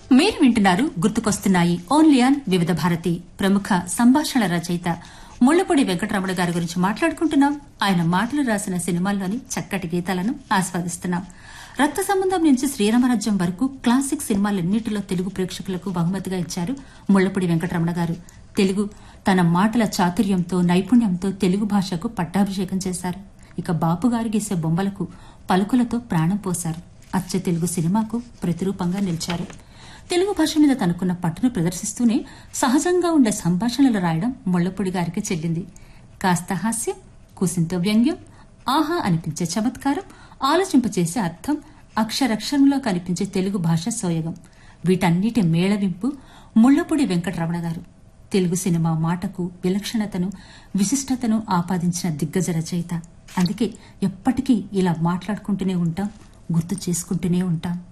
మీరు వింటున్నారు గుర్తుకొస్తున్నాయి ఓన్లీ ఆన్ వివిధ భారతి ప్రముఖ సంభాషణ రచయిత ముళ్లపూడి వెంకటరమణ గారి గురించి మాట్లాడుకుంటున్నాం ఆయన మాటలు రాసిన సినిమాల్లోని చక్కటి గీతాలను ఆస్వాదిస్తున్నాం రక్త సంబంధం నుంచి శ్రీరామరాజ్యం వరకు క్లాసిక్ సినిమాలన్నింటిలో తెలుగు ప్రేక్షకులకు బహుమతిగా ఇచ్చారు ముళ్లపూడి వెంకటరమణ గారు తెలుగు తన మాటల చాతుర్యంతో నైపుణ్యంతో తెలుగు భాషకు పట్టాభిషేకం చేశారు ఇక బాపు గారు గీసే బొమ్మలకు పలుకులతో ప్రాణం పోశారు అచ్చ తెలుగు సినిమాకు ప్రతిరూపంగా నిలిచారు తెలుగు భాష మీద తనకున్న పట్టును ప్రదర్శిస్తూనే సహజంగా ఉండే సంభాషణలు రాయడం ముళ్లపూడి గారికి చెల్లింది కాస్త హాస్యం కుసింత వ్యంగ్యం ఆహా అనిపించే చమత్కారం ఆలోచింపచేసే అర్థం అక్షరక్షరంలో కనిపించే తెలుగు భాష సోయగం వీటన్నిటి మేళవింపు ముళ్లపూడి వెంకటరమణ గారు తెలుగు సినిమా మాటకు విలక్షణతను విశిష్టతను ఆపాదించిన దిగ్గజ రచయిత అందుకే ఎప్పటికీ ఇలా మాట్లాడుకుంటూనే ఉంటాం గుర్తు చేసుకుంటూనే ఉంటాం